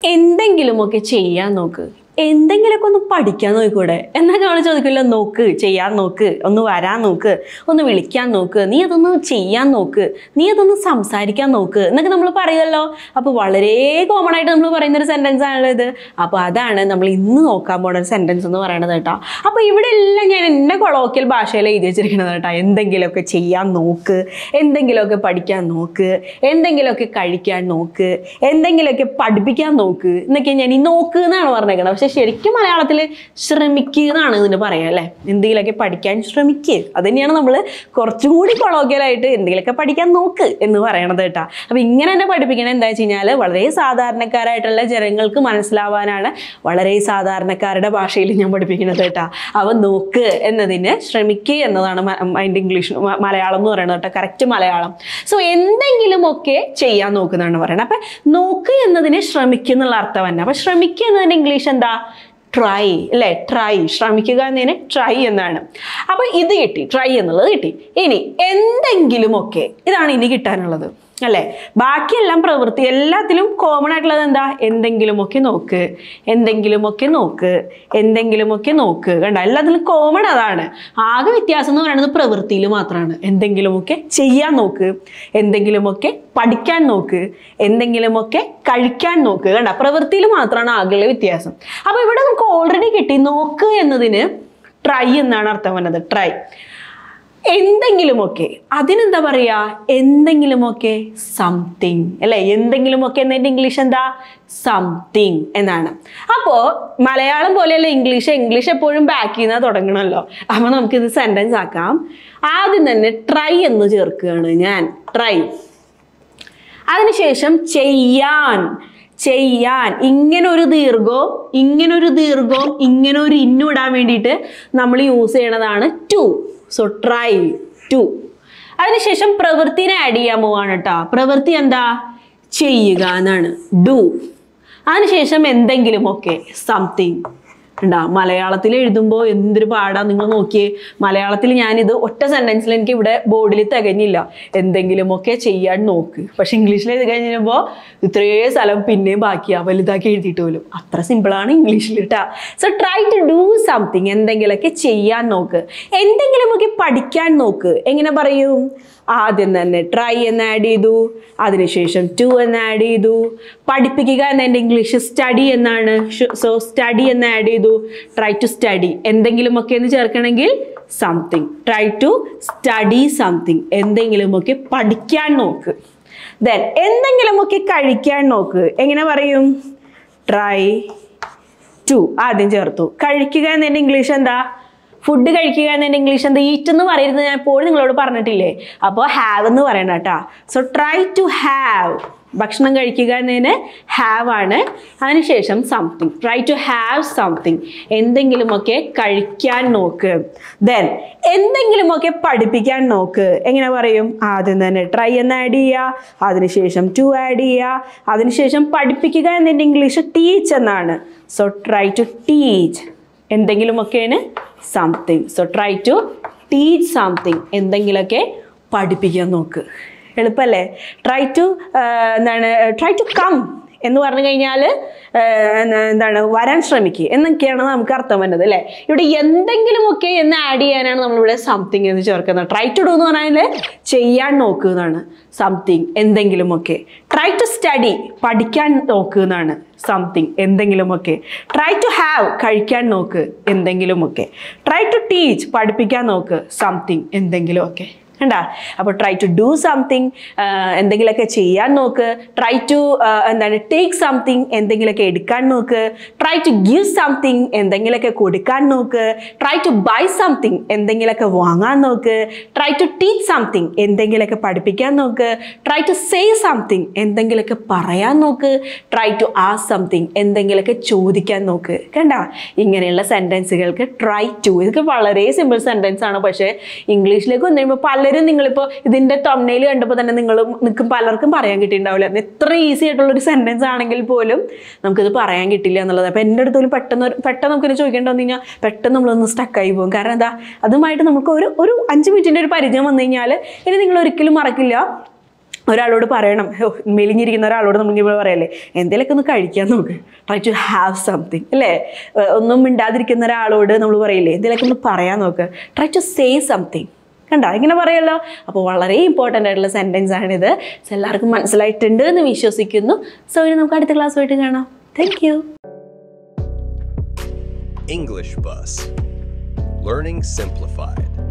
എന്തെങ്കിലുമൊക്കെ ചെയ്യാൻ നോക്ക് എന്തെങ്കിലുമൊക്കെ ഒന്ന് പഠിക്കാൻ നോക്കൂടെ എന്നൊക്കെ നമ്മൾ ചോദിക്കില്ല നോക്ക് ചെയ്യാൻ നോക്ക് ഒന്ന് വരാൻ നോക്ക് ഒന്ന് വിളിക്കാൻ നോക്ക് നീ അതൊന്ന് ചെയ്യാൻ നോക്ക് നീ അതൊന്ന് സംസാരിക്കാൻ നോക്ക് എന്നൊക്കെ നമ്മൾ പറയുമല്ലോ അപ്പോൾ വളരെ കോമൺ ആയിട്ട് നമ്മൾ പറയുന്ന ഒരു സെൻറ്റൻസ് ആണല്ലോ ഇത് അപ്പോൾ അതാണ് നമ്മൾ ഇന്ന് നോക്കാൻ പോണ ഒരു സെൻറ്റൻസ് എന്ന് പറയുന്നത് കേട്ടോ അപ്പോൾ ഇവിടെ എല്ലാം ഞാൻ എൻ്റെ കൊളോക്കിയൽ ഭാഷയിൽ എഴുതി വെച്ചിരിക്കുന്നത് കേട്ടോ എന്തെങ്കിലുമൊക്കെ ചെയ്യാൻ നോക്ക് എന്തെങ്കിലുമൊക്കെ പഠിക്കാൻ നോക്ക് എന്തെങ്കിലുമൊക്കെ കഴിക്കാൻ നോക്ക് എന്തെങ്കിലുമൊക്കെ പഠിപ്പിക്കാൻ നോക്ക് എന്നൊക്കെ ഞാൻ ഈ നോക്ക് എന്നാണ് പറഞ്ഞേക്കുന്നത് പക്ഷെ ശരിക്കും മലയാളത്തിൽ ശ്രമിക്കുക എന്നാണ് ഇതിന് പറയാം അല്ലേ എന്തെങ്കിലുമൊക്കെ പഠിക്കാൻ ശ്രമിക്കുക അത് തന്നെയാണ് നമ്മൾ കുറച്ചും കൂടി കൊളോക്കിയലായിട്ട് എന്തെങ്കിലുമൊക്കെ പഠിക്കാൻ നോക്ക് എന്ന് പറയണത് കേട്ടോ അപ്പോൾ ഇങ്ങനെ തന്നെ പഠിപ്പിക്കണത് എന്താ വെച്ച് കഴിഞ്ഞാൽ വളരെ സാധാരണക്കാരായിട്ടുള്ള ജനങ്ങൾക്ക് മനസ്സിലാവാനാണ് വളരെ സാധാരണക്കാരുടെ ഭാഷയിൽ ഞാൻ പഠിപ്പിക്കുന്നത് കേട്ടോ അവ നോക്ക് എന്നതിന് ശ്രമിക്കുക എന്നതാണ് മ- അതിൻ്റെ ഇംഗ്ലീഷ് മ- മലയാളം എന്ന് പറയുന്നത് കേട്ടോ കറക്റ്റ് മലയാളം സോ എന്തെങ്കിലുമൊക്കെ ചെയ്യാൻ നോക്കുന്നതാണ് പറയുന്നത് അപ്പം നോക്ക് എന്നതിന് ശ്രമിക്കുക എന്നുള്ള അർത്ഥം തന്നെ അപ്പം ശ്രമിക്കുക എന്നതിൻ്റെ ഇംഗ്ലീഷ് എന്താ ട്രൈ അല്ലേ ട്രൈ ശ്രമിക്കുക എന്നതിന് ട്രൈ എന്നാണ് അപ്പൊ ഇത് കിട്ടി ട്രൈ എന്നുള്ളത് കിട്ടി ഇനി എന്തെങ്കിലുമൊക്കെ ഇതാണ് ഇനി കിട്ടാനുള്ളത് അല്ലേ ബാക്കിയെല്ലാം പ്രവൃത്തി എല്ലാത്തിലും കോമൺ ആയിട്ടുള്ളത് എന്താ എന്തെങ്കിലുമൊക്കെ നോക്ക് എന്തെങ്കിലുമൊക്കെ നോക്ക് എന്തെങ്കിലുമൊക്കെ നോക്ക് കണ്ട എല്ലാത്തിലും കോമൺ അതാണ് ആകെ വ്യത്യാസം എന്ന് പറയുന്നത് പ്രവൃത്തിയിൽ മാത്രമാണ് എന്തെങ്കിലുമൊക്കെ ചെയ്യാൻ നോക്ക് എന്തെങ്കിലുമൊക്കെ പഠിക്കാൻ നോക്ക് എന്തെങ്കിലുമൊക്കെ കഴിക്കാൻ നോക്ക് കണ്ട പ്രവൃത്തിയിൽ മാത്രമാണ് ആകെയുള്ള വ്യത്യാസം അപ്പോൾ ഇവിടെ നമുക്ക് ഓൾറെഡി കിട്ടി നോക്ക് എന്നതിന് ട്രൈ എന്നാണ് അർത്ഥം വന്നത് ട്രൈ എന്തെങ്കിലുമൊക്കെ അതിനെന്താ പറയാ എന്തെങ്കിലുമൊക്കെ സംതിങ് അല്ലെ എന്തെങ്കിലുമൊക്കെ എന്നതിൻ്റെ ഇംഗ്ലീഷ് എന്താ സംതിങ് എന്നാണ് അപ്പോൾ മലയാളം പോലെയല്ല ഇംഗ്ലീഷ് ഇംഗ്ലീഷ് എപ്പോഴും ബാക്കിൽ നിന്ന് തുടങ്ങണമല്ലോ അപ്പോൾ നമുക്കിത് സെൻറ്റൻസ് ആക്കാം ആദ്യം തന്നെ ട്രൈ എന്ന് ചേർക്കുകയാണ് ഞാൻ ട്രൈ അതിനുശേഷം ചെയ്യാൻ ചെയ്യാൻ ഇങ്ങനെ ഒരു ദീർഘവും ഇങ്ങനെ ഒരു ദീർഘവും ഇങ്ങനെ ഒരു ഇന്നും ഇടാൻ വേണ്ടിയിട്ട് നമ്മൾ യൂസ് ചെയ്യണതാണ് ടു സോ ട്രൈ ടു അതിനുശേഷം പ്രവൃത്തിനെ ആഡ് ചെയ്യാൻ പോവാണ് കേട്ടോ പ്രവൃത്തി എന്താ ചെയ്യുക എന്നാണ് ഡു അതിനുശേഷം എന്തെങ്കിലുമൊക്കെ സംതിങ് ഉണ്ടാ മലയാളത്തിൽ എഴുതുമ്പോൾ എന്തൊരു പാടാ നിങ്ങൾ നോക്കിയേ മലയാളത്തിൽ ഞാനിത് ഒറ്റ സെൻറ്റൻസിൽ എനിക്ക് ഇവിടെ ബോർഡിൽ തികഞ്ഞില്ല എന്തെങ്കിലുമൊക്കെ ചെയ്യാൻ നോക്ക് പക്ഷെ ഇംഗ്ലീഷിൽ എഴുതി കഴിഞ്ഞപ്പോൾ ഇത്രയും സ്ഥലം പിന്നെയും ബാക്കിയാ വലുതാക്കി എഴുതിയിട്ട് പോലും അത്ര സിമ്പിളാണ് ഇംഗ്ലീഷിൽ കേട്ടാ so try to do something എന്തെങ്കിലുമൊക്കെ ചെയ്യാൻ നോക്ക് എന്തെങ്കിലുമൊക്കെ പഠിക്കാൻ നോക്ക് എങ്ങനെ പറയും ആദ്യം തന്നെ ട്രൈ എന്ന് ആഡ് ചെയ്തു അതിനുശേഷം ടു എന്ന് ആഡ് ചെയ്തു പഠിപ്പിക്കുക എന്നതിൻ്റെ ഇംഗ്ലീഷ് സ്റ്റഡി എന്നാണ് സോ സ്റ്റഡി എന്ന് ആഡ് ചെയ്തു ട്രൈ ടു സ്റ്റഡി എന്തെങ്കിലുമൊക്കെ എന്ന് ചേർക്കണമെങ്കിൽ something try to study something എന്തെങ്കിലുമൊക്കെ പഠിക്കാൻ നോക്ക് ദെൻ എന്തെങ്കിലുമൊക്കെ കഴിക്കാൻ നോക്ക് എങ്ങനെ പറയും ട്രൈ ടു ആദ്യം ചേർത്തു കഴിക്കുക എന്നതിൻ്റെ ഇംഗ്ലീഷ് എന്താ ഫുഡ് കഴിക്കുക എന്നതിൻ്റെ ഇംഗ്ലീഷ് എന്താ ഈറ്റ് എന്ന് പറയുന്നത് ഞാൻ എപ്പോഴും നിങ്ങളോട് പറഞ്ഞിട്ടില്ലേ അപ്പോൾ ഹാവ് എന്ന് പറയണം കേട്ടോ സോ ട്രൈ ടു ഹാവ് ഭക്ഷണം കഴിക്കുക എന്നതിന് ഹാവ് ആണ് അതിനുശേഷം something try to have something എന്തെങ്കിലുമൊക്കെ കഴിക്കാൻ നോക്ക് ദെൻ എന്തെങ്കിലുമൊക്കെ പഠിപ്പിക്കാൻ നോക്ക് എങ്ങനെ പറയും ആദ്യം തന്നെ ട്രൈ എന്ന് ആഡ് ചെയ്യുക അതിനുശേഷം ടു ആഡ് ചെയ്യുക അതിനുശേഷം പഠിപ്പിക്കുക എന്നതിൻ്റെ ഇംഗ്ലീഷ് ടീച്ച് എന്നാണ് സോ ട്രൈ ടു ടീച്ച് എന്തെങ്കിലുമൊക്കെയാണ് something so try to teach something എന്തെങ്കിലുമൊക്കെ പഠിപ്പിക്കാൻ നോക്ക് എളുപ്പമല്ലേ ട്രൈ ടു എന്താണ് ട്രൈ ടു കം എന്ന് പറഞ്ഞു കഴിഞ്ഞാൽ എന്താണ് വരാൻ ശ്രമിക്കുക എന്നൊക്കെയാണ് നമുക്ക് അർത്ഥം വരുന്നത് അല്ലേ ഇവിടെ എന്തെങ്കിലുമൊക്കെ എന്ന് ആഡ് ചെയ്യാനാണ് നമ്മളിവിടെ സംതിങ് എന്ന് ചേർക്കുന്നത് ട്രൈ ടു ഡു എന്ന് പറഞ്ഞാൽ ചെയ്യാൻ നോക്കുന്നതാണ് സംതിങ് എന്തെങ്കിലുമൊക്കെ ട്രൈ ടു സ്റ്റഡി പഠിക്കാൻ നോക്കുന്നതാണ് സംതിങ് എന്തെങ്കിലുമൊക്കെ ട്രൈ ടു ഹാവ് കഴിക്കാൻ നോക്ക് എന്തെങ്കിലുമൊക്കെ ട്രൈ ടു ടീച്ച് പഠിപ്പിക്കാൻ നോക്ക് സംതിങ് എന്തെങ്കിലുമൊക്കെ കണ്ടാ അപ്പോൾ ട്രൈ ടു ഡു സംതിങ് എന്തെങ്കിലുമൊക്കെ ചെയ്യാൻ നോക്ക് ട്രൈ ടു എന്താണ് ടേക്ക് സംതിങ് എന്തെങ്കിലുമൊക്കെ എടുക്കാൻ നോക്ക് ട്രൈ ടു ഗിവ് സംതിങ് എന്തെങ്കിലുമൊക്കെ കൊടുക്കാൻ നോക്ക് ട്രൈ ടു ബൈ സംതിങ് എന്തെങ്കിലുമൊക്കെ വാങ്ങാൻ നോക്ക് ട്രൈ ടു ടീച്ച് സംതിങ് എന്തെങ്കിലുമൊക്കെ പഠിപ്പിക്കാൻ നോക്ക് ട്രൈ ടു സേ സംതിങ് എന്തെങ്കിലുമൊക്കെ പറയാൻ നോക്ക് ട്രൈ ടു ആസ് സംതിങ് എന്തെങ്കിലുമൊക്കെ ചോദിക്കാൻ നോക്ക് കണ്ട ഇങ്ങനെയുള്ള സെൻറ്റൻസുകൾക്ക് ട്രൈ ടു ഇതൊക്കെ വളരെ സിമ്പിൾ സെൻറ്റൻസ് ആണ് പക്ഷേ ഇംഗ്ലീഷിലേക്ക് വന്നു കഴിയുമ്പോൾ പലരും നിങ്ങളിപ്പോൾ ഇതിൻ്റെ തമ്മനയിൽ കണ്ടപ്പോൾ തന്നെ നിങ്ങൾ നിൽക്കും പലർക്കും പറയാൻ കിട്ടിയിട്ടുണ്ടാവില്ല എത്ര ഈസി ആയിട്ടുള്ള ഒരു സെൻറ്റൻസ് ആണെങ്കിൽ പോലും നമുക്കിത് പറയാൻ കിട്ടില്ല എന്നുള്ളത് അപ്പോൾ എൻ്റെ അടുത്ത് പോലും പെട്ടെന്ന് ഒരു- പെട്ടെന്ന് നമുക്കിത് ചോദിക്കേണ്ടി വന്നു കഴിഞ്ഞാൽ പെട്ടെന്ന് നമ്മളൊന്ന് സ്റ്റക്കായി പോകും കാരണം എന്താ അതുമായിട്ട് നമുക്ക് ഒരു ഒരു അഞ്ച് മിനിറ്റിൻ്റെ ഒരു പരിചയം വന്നു കഴിഞ്ഞാൽ ഇനി നിങ്ങൾ ഒരിക്കലും മറക്കില്ല ഒരാളോട് പറയണം "ഹോ, മെലിഞ്ഞിരിക്കുന്ന ഒരാളോട് നമ്മളിങ്ങനെ പറയല്ലേ എന്തെങ്കിലുമൊക്കെ ഒന്ന് കഴിക്കാൻ നോക്ക് ട്രൈ ടു ഹാവ് സംതിങ് അല്ലേ ഏർ ഒന്നും മിണ്ടാതിരിക്കുന്ന ഒരാളോട് നമ്മൾ പറയില്ലേ എന്തെങ്കിലുമൊക്കെ ഒന്ന് പറയാൻ നോക്ക് ട്രൈ ടു സേ സംതിങ് കണ്ടോ ഇങ്ങനെ പറയല്ലോ അപ്പോൾ വളരെ ഇമ്പോർട്ടൻ്റ് ആയിട്ടുള്ള സെൻറ്റൻസ് ആണിത് So, എല്ലാവർക്കും മനസ്സിലായിട്ടുണ്ട് എന്ന് വിശ്വസിക്കുന്നു സോ ഇനി നമുക്ക് അടുത്ത ക്ലാസ് ആയിട്ട് കാണാം thank you English Bus. Learning Simplified.